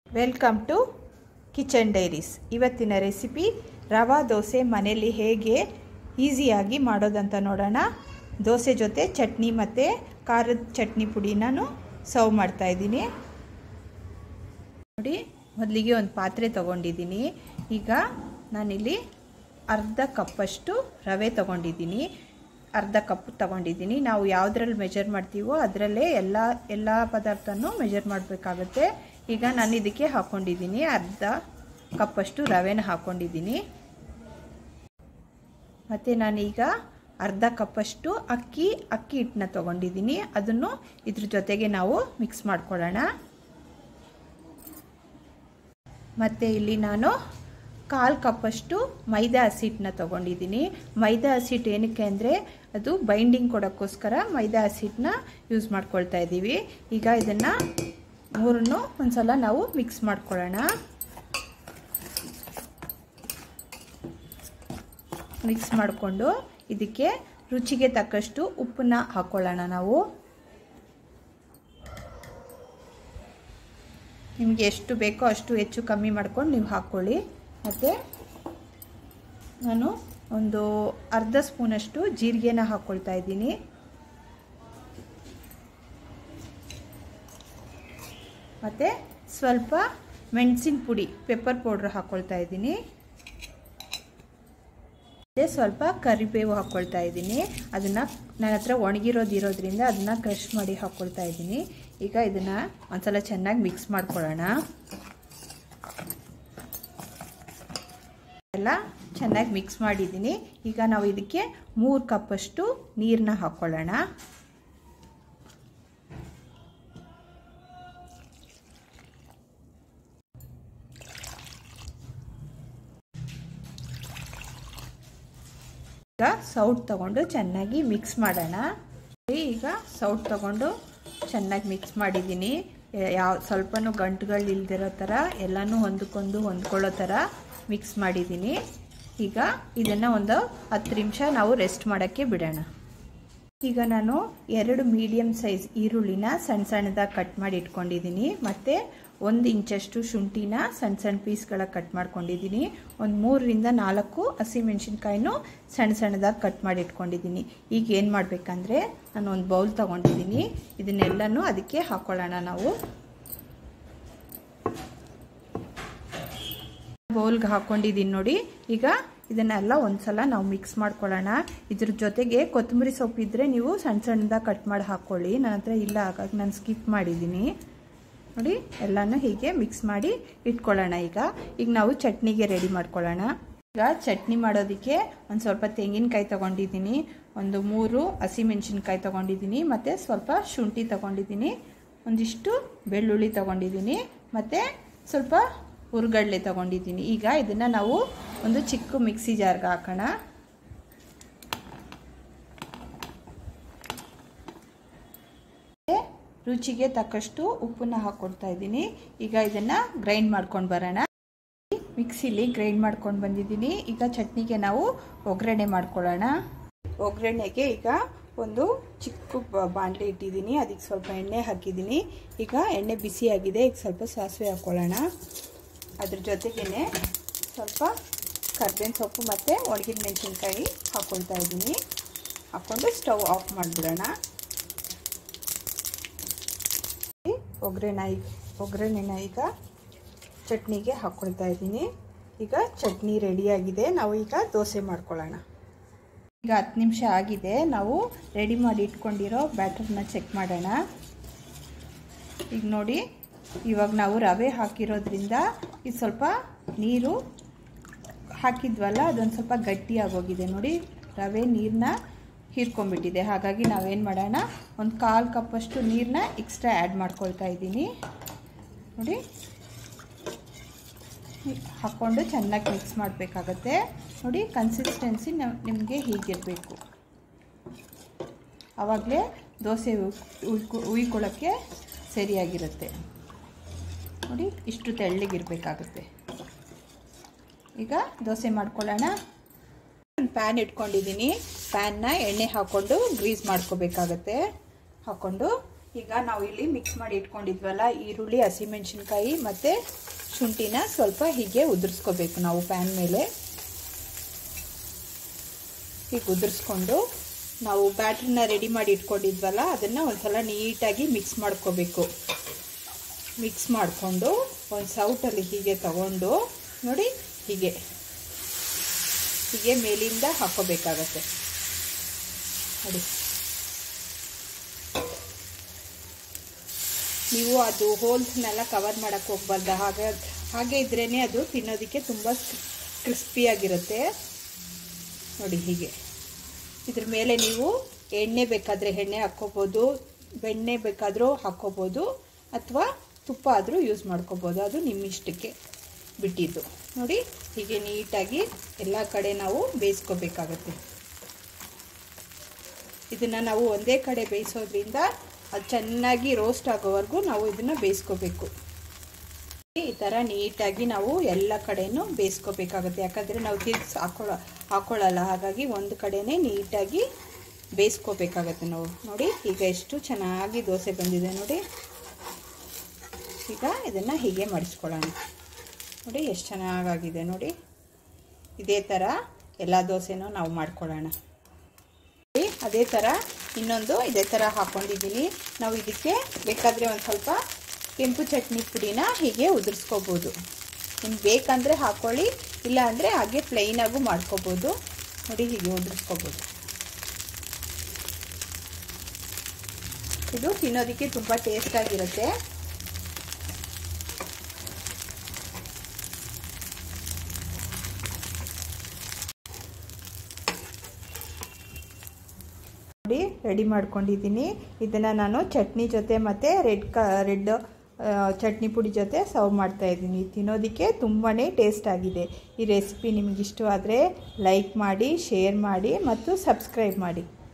welcome to kitchen diaries ಇವತ್ತಿನ recipe rava dosa ಮನೆಯಲ್ಲಿ ಹೇಗೆ ಈಸಿಯಾಗಿ ಮಾಡೋದಂತ ನೋಡೋಣ ದೋಸೆ ಜೊತೆ ಚಟ್ನಿ ಮತ್ತು ಖಾರದ ಚಟ್ನಿ ಪುಡಿ ನಾನು ಸರ್ವ್ ಮಾಡ್ತಾಯಿದ್ದೀನಿ ನೋಡಿ ಮೊದಲಿಗೆ ಒಂದು ಪಾತ್ರೆ ತೊಗೊಂಡಿದ್ದೀನಿ ಈಗ ನಾನಿಲ್ಲಿ ಅರ್ಧ ಕಪ್ಪಷ್ಟು ರವೆ ತೊಗೊಂಡಿದ್ದೀನಿ ಅರ್ಧ ಕಪ್ ತೊಗೊಂಡಿದ್ದೀನಿ ನಾವು ಯಾವುದ್ರಲ್ಲಿ ಮೆಜರ್ ಮಾಡ್ತೀವೋ ಅದರಲ್ಲೇ ಎಲ್ಲ ಎಲ್ಲ ಪದಾರ್ಥನೂ ಮೆಜರ್ ಮಾಡಬೇಕಾಗುತ್ತೆ ಈಗ ನಾನು ಇದಕ್ಕೆ ಹಾಕ್ಕೊಂಡಿದ್ದೀನಿ ಅರ್ಧ ಕಪ್ಪಷ್ಟು ರವೆನ ಹಾಕ್ಕೊಂಡಿದ್ದೀನಿ ಮತ್ತು ನಾನೀಗ ಅರ್ಧ ಕಪ್ಪಷ್ಟು ಅಕ್ಕಿ ಅಕ್ಕಿ ಹಿಟ್ಟನ್ನ ತೊಗೊಂಡಿದ್ದೀನಿ ಅದನ್ನು ಇದ್ರ ಜೊತೆಗೆ ನಾವು ಮಿಕ್ಸ್ ಮಾಡ್ಕೊಳ್ಳೋಣ ಮತ್ತು ಇಲ್ಲಿ ನಾನು ಕಾಲು ಕಪ್ಪಷ್ಟು ಮೈದಾ ಹಸಿಟ್ಟನ್ನ ತೊಗೊಂಡಿದ್ದೀನಿ ಮೈದಾ ಹಸಿಟ್ಟು ಏನಕ್ಕೆ ಅಂದರೆ ಅದು ಬೈಂಡಿಂಗ್ ಕೊಡೋಕ್ಕೋಸ್ಕರ ಮೈದಾ ಹಸಿಟ್ಟನ್ನ ಯೂಸ್ ಮಾಡ್ಕೊಳ್ತಾ ಇದ್ದೀವಿ ಈಗ ಇದನ್ನು ಮೂರನ್ನು ಒಂದ್ಸಲ ನಾವು ಮಿಕ್ಸ್ ಮಾಡ್ಕೊಳ್ಳೋಣ ಮಿಕ್ಸ್ ಮಾಡಿಕೊಂಡು ಇದಕ್ಕೆ ರುಚಿಗೆ ತಕ್ಕಷ್ಟು ಉಪ್ಪನ್ನ ಹಾಕ್ಕೊಳ್ಳೋಣ ನಾವು ನಿಮಗೆ ಎಷ್ಟು ಬೇಕೋ ಅಷ್ಟು ಹೆಚ್ಚು ಕಮ್ಮಿ ಮಾಡ್ಕೊಂಡು ನೀವು ಹಾಕ್ಕೊಳ್ಳಿ ಮತ್ತು ನಾನು ಒಂದು ಅರ್ಧ ಸ್ಪೂನಷ್ಟು ಜೀರಿಗೆನ ಹಾಕ್ಕೊಳ್ತಾ ಇದ್ದೀನಿ ಮತ್ತು ಸ್ವಲ್ಪ ಮೆಣಸಿನ ಪುಡಿ ಪೆಪ್ಪರ್ ಪೌಡ್ರ್ ಹಾಕ್ಕೊಳ್ತಾ ಇದ್ದೀನಿ ಮತ್ತು ಸ್ವಲ್ಪ ಕರಿಬೇವು ಹಾಕ್ಕೊಳ್ತಾ ಇದ್ದೀನಿ ಅದನ್ನು ನನ್ನ ಹತ್ರ ಒಣಗಿರೋದು ಇರೋದ್ರಿಂದ ಅದನ್ನು ಕ್ರಷ್ ಮಾಡಿ ಹಾಕ್ಕೊಳ್ತಾ ಇದ್ದೀನಿ ಈಗ ಇದನ್ನು ಒಂದ್ಸಲ ಚೆನ್ನಾಗಿ ಮಿಕ್ಸ್ ಮಾಡ್ಕೊಳ್ಳೋಣ ಎಲ್ಲ ಚೆನ್ನಾಗಿ ಮಿಕ್ಸ್ ಮಾಡಿದ್ದೀನಿ ಈಗ ನಾವು ಇದಕ್ಕೆ ಮೂರು ಕಪ್ಪಷ್ಟು ನೀರನ್ನ ಹಾಕ್ಕೊಳ್ಳೋಣ ಈಗ ಸೌಟ್ ತಗೊಂಡು ಚೆನ್ನಾಗಿ ಮಿಕ್ಸ್ ಮಾಡೋಣ ಈಗ ಸೌಟ್ ತಗೊಂಡು ಚೆನ್ನಾಗಿ ಮಿಕ್ಸ್ ಮಾಡಿದ್ದೀನಿ ಯಾವ ಸ್ವಲ್ಪನೂ ಗಂಟುಗಳು ಇಲ್ದಿರೋ ಥರ ಎಲ್ಲನೂ ಹೊಂದ್ಕೊಂಡು ಹೊಂದ್ಕೊಳ್ಳೋ ಥರ ಮಿಕ್ಸ್ ಮಾಡಿದ್ದೀನಿ ಈಗ ಇದನ್ನು ಒಂದು ಹತ್ತು ನಿಮಿಷ ನಾವು ರೆಸ್ಟ್ ಮಾಡೋಕ್ಕೆ ಬಿಡೋಣ ಈಗ ನಾನು ಎರಡು ಮೀಡಿಯಮ್ ಸೈಜ್ ಈರುಳ್ಳಿನ ಸಣ್ಣ ಸಣ್ಣದಾಗಿ ಕಟ್ ಮಾಡಿ ಇಟ್ಕೊಂಡಿದ್ದೀನಿ ಮತ್ತು ಒಂದು ಇಂಚಷ್ಟು ಶುಂಠಿನ ಸಣ್ಣ ಸಣ್ಣ ಪೀಸ್ಗಳ ಕಟ್ ಮಾಡ್ಕೊಂಡಿದ್ದೀನಿ ಒಂದು ಮೂರರಿಂದ ನಾಲ್ಕು ಹಸಿಮೆಣ್ಸಿನ್ಕಾಯಿನೂ ಸಣ್ಣ ಸಣ್ಣದಾಗಿ ಕಟ್ ಮಾಡಿ ಇಟ್ಕೊಂಡಿದ್ದೀನಿ ಈಗ ಏನು ಮಾಡಬೇಕಂದ್ರೆ ನಾನು ಒಂದು ಬೌಲ್ ತೊಗೊಂಡಿದ್ದೀನಿ ಇದನ್ನೆಲ್ಲನೂ ಅದಕ್ಕೆ ಹಾಕ್ಕೊಳ್ಳೋಣ ನಾವು ಬೌಲ್ಗೆ ಹಾಕ್ಕೊಂಡಿದ್ದೀನಿ ನೋಡಿ ಈಗ ಇದನ್ನೆಲ್ಲ ಒಂದ್ಸಲ ನಾವು ಮಿಕ್ಸ್ ಮಾಡ್ಕೊಳ್ಳೋಣ ಇದ್ರ ಜೊತೆಗೆ ಕೊತ್ತಂಬರಿ ಸೊಪ್ಪು ಇದ್ದರೆ ನೀವು ಸಣ್ಣ ಸಣ್ಣದಾಗಿ ಕಟ್ ಮಾಡಿ ಹಾಕ್ಕೊಳ್ಳಿ ನನ್ನ ಹತ್ರ ಇಲ್ಲ ಹಾಗಾಗಿ ನಾನು ಸ್ಕಿಪ್ ಮಾಡಿದ್ದೀನಿ ನೋಡಿ ಎಲ್ಲನೂ ಹೀಗೆ ಮಿಕ್ಸ್ ಮಾಡಿ ಇಟ್ಕೊಳ್ಳೋಣ ಈಗ ಈಗ ನಾವು ಚಟ್ನಿಗೆ ರೆಡಿ ಮಾಡ್ಕೊಳ್ಳೋಣ ಈಗ ಚಟ್ನಿ ಮಾಡೋದಕ್ಕೆ ಒಂದು ಸ್ವಲ್ಪ ತೆಂಗಿನಕಾಯಿ ತೊಗೊಂಡಿದ್ದೀನಿ ಒಂದು ಮೂರು ಹಸಿಮೆಣ್ಸಿನ್ಕಾಯಿ ತೊಗೊಂಡಿದ್ದೀನಿ ಮತ್ತು ಸ್ವಲ್ಪ ಶುಂಠಿ ತೊಗೊಂಡಿದ್ದೀನಿ ಒಂದಿಷ್ಟು ಬೆಳ್ಳುಳ್ಳಿ ತೊಗೊಂಡಿದ್ದೀನಿ ಮತ್ತು ಸ್ವಲ್ಪ ಹುರ್ಗಡ್ಲೆ ತೊಗೊಂಡಿದ್ದೀನಿ ಈಗ ಇದನ್ನು ನಾವು ಒಂದು ಚಿಕ್ಕ ಮಿಕ್ಸಿ ಜಾರ್ಗೆ ಹಾಕೋಣ ರುಚಿಗೆ ತಕ್ಕಷ್ಟು ಉಪ್ಪನ್ನ ಹಾಕ್ಕೊಡ್ತಾ ಇದ್ದೀನಿ ಈಗ ಇದನ್ನು ಗ್ರೈಂಡ್ ಮಾಡ್ಕೊಂಡು ಬರೋಣ ಮಿಕ್ಸಿಲಿ ಗ್ರೈಂಡ್ ಮಾಡ್ಕೊಂಡು ಬಂದಿದ್ದೀನಿ ಈಗ ಚಟ್ನಿಗೆ ನಾವು ಒಗ್ಗರಣೆ ಮಾಡ್ಕೊಳ್ಳೋಣ ಒಗ್ಗರಣೆಗೆ ಈಗ ಒಂದು ಚಿಕ್ಕ ಬಾಣಲೆ ಇಟ್ಟಿದ್ದೀನಿ ಅದಕ್ಕೆ ಸ್ವಲ್ಪ ಎಣ್ಣೆ ಹಾಕಿದ್ದೀನಿ ಈಗ ಎಣ್ಣೆ ಬಿಸಿಯಾಗಿದೆ ಈಗ ಸ್ವಲ್ಪ ಸಾಸಿವೆ ಹಾಕ್ಕೊಳ್ಳೋಣ ಅದ್ರ ಜೊತೆಗೇ ಸ್ವಲ್ಪ ಕರ್ಬೇವಿನ ಸೊಪ್ಪು ಮತ್ತು ಒಣಗಿದ ಮೆಣಸಿನ್ಕಾಯಿ ಹಾಕ್ಕೊಳ್ತಾ ಇದ್ದೀನಿ ಹಾಕ್ಕೊಂಡು ಸ್ಟವ್ ಆಫ್ ಮಾಡಿಬಿಡೋಣ ಒಗ್ಗರಣೆ ಈಗ ಒಗ್ಗರಣೆನ ಈಗ ಚಟ್ನಿಗೆ ಹಾಕ್ಕೊಳ್ತಾ ಇದ್ದೀನಿ ಈಗ ಚಟ್ನಿ ರೆಡಿಯಾಗಿದೆ ನಾವು ಈಗ ದೋಸೆ ಮಾಡ್ಕೊಳ್ಳೋಣ ಈಗ ಹತ್ತು ನಿಮಿಷ ಆಗಿದೆ ನಾವು ರೆಡಿ ಮಾಡಿ ಇಟ್ಕೊಂಡಿರೋ ಬ್ಯಾಟರ್ನ ಚೆಕ್ ಮಾಡೋಣ ಈಗ ನೋಡಿ ಇವಾಗ ನಾವು ರವೆ ಹಾಕಿರೋದ್ರಿಂದ ಇದು ಸ್ವಲ್ಪ ನೀರು ಹಾಕಿದ್ವಲ್ಲ ಅದೊಂದು ಸ್ವಲ್ಪ ಗಟ್ಟಿಯಾಗೋಗಿದೆ ನೋಡಿ ರವೆ ನೀರನ್ನ ಹೀರ್ಕೊಂಡ್ಬಿಟ್ಟಿದೆ ಹಾಗಾಗಿ ನಾವೇನು ಮಾಡೋಣ ಒಂದು ಕಾಲು ಕಪ್ಪಷ್ಟು ನೀರನ್ನ ಎಕ್ಸ್ಟ್ರಾ ಆ್ಯಡ್ ಮಾಡ್ಕೊಳ್ತಾ ಇದ್ದೀನಿ ನೋಡಿ ಹಾಕ್ಕೊಂಡು ಚೆನ್ನಾಗಿ ಮಿಕ್ಸ್ ಮಾಡಬೇಕಾಗತ್ತೆ ನೋಡಿ ಕನ್ಸಿಸ್ಟೆನ್ಸಿ ನಿಮಗೆ ಹೀಗಿರಬೇಕು ಆವಾಗಲೇ ದೋಸೆ ಉಯ್ಕೊಳ್ಳೋಕ್ಕೆ ಸರಿಯಾಗಿರುತ್ತೆ ನೋಡಿ ಇಷ್ಟು ತೆಳ್ಳಗಿರಬೇಕಾಗುತ್ತೆ ಈಗ ದೋಸೆ ಮಾಡ್ಕೊಳ್ಳೋಣ ಒಂದು ಪ್ಯಾನ್ ಇಟ್ಕೊಂಡಿದ್ದೀನಿ ಪ್ಯಾನ್ನ ಎಣ್ಣೆ ಹಾಕ್ಕೊಂಡು ಗ್ರೀಸ್ ಮಾಡ್ಕೋಬೇಕಾಗತ್ತೆ ಹಾಕ್ಕೊಂಡು ಈಗ ನಾವು ಇಲ್ಲಿ ಮಿಕ್ಸ್ ಮಾಡಿ ಇಟ್ಕೊಂಡಿದ್ವಲ್ಲ ಈರುಳ್ಳಿ ಹಸಿಮೆಣಸಿನ್ಕಾಯಿ ಮತ್ತು ಶುಂಠಿನ ಸ್ವಲ್ಪ ಹೀಗೆ ಉದುರಿಸ್ಕೋಬೇಕು ನಾವು ಪ್ಯಾನ್ ಮೇಲೆ ಹೀಗೆ ಉದುರಿಸ್ಕೊಂಡು ನಾವು ಬ್ಯಾಟ್ರಿನ ರೆಡಿ ಮಾಡಿ ಇಟ್ಕೊಂಡಿದ್ವಲ್ಲ ಅದನ್ನು ಒಂದ್ಸಲ ನೀಟಾಗಿ ಮಿಕ್ಸ್ ಮಾಡ್ಕೋಬೇಕು ಮಿಕ್ಸ್ ಮಾಡಿಕೊಂಡು ಒಂದು ಸೌಟಲ್ಲಿ ಹೀಗೆ ತಗೊಂಡು ನೋಡಿ ಹೀಗೆ ಹೀಗೆ ಮೇಲಿಂದ ಹಾಕೋಬೇಕಾಗತ್ತೆ ನೋಡಿ ನೀವು ಅದು ಹೋಲ್ಸ್ನೆಲ್ಲ ಕವರ್ ಮಾಡೋಕ್ಕೆ ಹೋಗ್ಬಾರ್ದು ಹಾಗೆ ಹಾಗೆ ಇದ್ರೇ ಅದು ತಿನ್ನೋದಕ್ಕೆ ತುಂಬ ಕ್ರಿಸ್ಪಿಯಾಗಿರುತ್ತೆ ನೋಡಿ ಹೀಗೆ ಇದ್ರ ಮೇಲೆ ನೀವು ಎಣ್ಣೆ ಬೇಕಾದರೆ ಎಣ್ಣೆ ಹಾಕ್ಕೋಬೋದು ಬೆಣ್ಣೆ ಬೇಕಾದರೂ ಹಾಕ್ಕೋಬೋದು ಅಥವಾ ತುಪ್ಪ ಆದರೂ ಯೂಸ್ ಮಾಡ್ಕೋಬೋದು ಅದು ನಿಮ್ಮ ಇಷ್ಟಕ್ಕೆ ಬಿಟ್ಟಿದ್ದು ನೋಡಿ ಹೀಗೆ ನೀಟಾಗಿ ಎಲ್ಲ ಕಡೆ ನಾವು ಬೇಯಿಸ್ಕೋಬೇಕಾಗತ್ತೆ ಇದನ್ನು ನಾವು ಒಂದೇ ಕಡೆ ಬೇಯಿಸೋದ್ರಿಂದ ಅದು ಚೆನ್ನಾಗಿ ರೋಸ್ಟ್ ಆಗೋವರೆಗೂ ನಾವು ಇದನ್ನು ಬೇಯಿಸ್ಕೋಬೇಕು ಈ ಥರ ನೀಟಾಗಿ ನಾವು ಎಲ್ಲ ಕಡೆನೂ ಬೇಯಿಸ್ಕೋಬೇಕಾಗುತ್ತೆ ಯಾಕಂದರೆ ನಾವು ತಿರ್ಗಿಸ್ ಹಾಕೊಳ್ಳ ಹಾಕೊಳ್ಳಲ್ಲ ಹಾಗಾಗಿ ಒಂದು ಕಡೆನೇ ನೀಟಾಗಿ ಬೇಯಿಸ್ಕೋಬೇಕಾಗತ್ತೆ ನಾವು ನೋಡಿ ಈಗ ಎಷ್ಟು ಚೆನ್ನಾಗಿ ದೋಸೆ ಬಂದಿದೆ ನೋಡಿ ಈಗ ಇದನ್ನು ಹೀಗೆ ಮಡಿಸ್ಕೊಳ್ಳೋಣ ನೋಡಿ ಎಷ್ಟು ಚೆನ್ನಾಗಾಗಿದೆ ನೋಡಿ ಇದೇ ಥರ ಎಲ್ಲ ದೋಸೆನೂ ನಾವು ಮಾಡ್ಕೊಳ್ಳೋಣ ಅದೇ ಥರ ಇನ್ನೊಂದು ಇದೇ ಥರ ಹಾಕ್ಕೊಂಡಿದ್ದೀನಿ ನಾವು ಇದಕ್ಕೆ ಬೇಕಾದರೆ ಒಂದು ಸ್ವಲ್ಪ ಕೆಂಪು ಚಟ್ನಿ ಪುಡಿನ ಹೀಗೆ ಉದುರಿಸ್ಕೋಬೋದು ನಿಮ್ಗೆ ಬೇಕಂದರೆ ಹಾಕ್ಕೊಳ್ಳಿ ಇಲ್ಲ ಅಂದರೆ ಹಾಗೆ ಪ್ಲೈನಾಗೂ ಮಾಡ್ಕೋಬೋದು ನೋಡಿ ಹೀಗೆ ಉದುರಿಸ್ಕೋಬೋದು ಇದು ತಿನ್ನೋದಕ್ಕೆ ತುಂಬ ಟೇಸ್ಟಾಗಿರುತ್ತೆ ನೋಡಿ ರೆಡಿ ಮಾಡ್ಕೊಂಡಿದ್ದೀನಿ ಇದನ್ನು ನಾನು ಚಟ್ನಿ ಜೊತೆ ಮತ್ತು ರೆಡ್ ಕ ರೆಡ್ ಚಟ್ನಿ ಪುಡಿ ಜೊತೆ ಸರ್ವ್ ಮಾಡ್ತಾ ಇದ್ದೀನಿ ತಿನ್ನೋದಕ್ಕೆ ತುಂಬಾ ಟೇಸ್ಟ್ ಆಗಿದೆ ಈ ರೆಸಿಪಿ ನಿಮಗೆ ಇಷ್ಟವಾದರೆ ಲೈಕ್ ಮಾಡಿ ಶೇರ್ ಮಾಡಿ ಮತ್ತು ಸಬ್ಸ್ಕ್ರೈಬ್ ಮಾಡಿ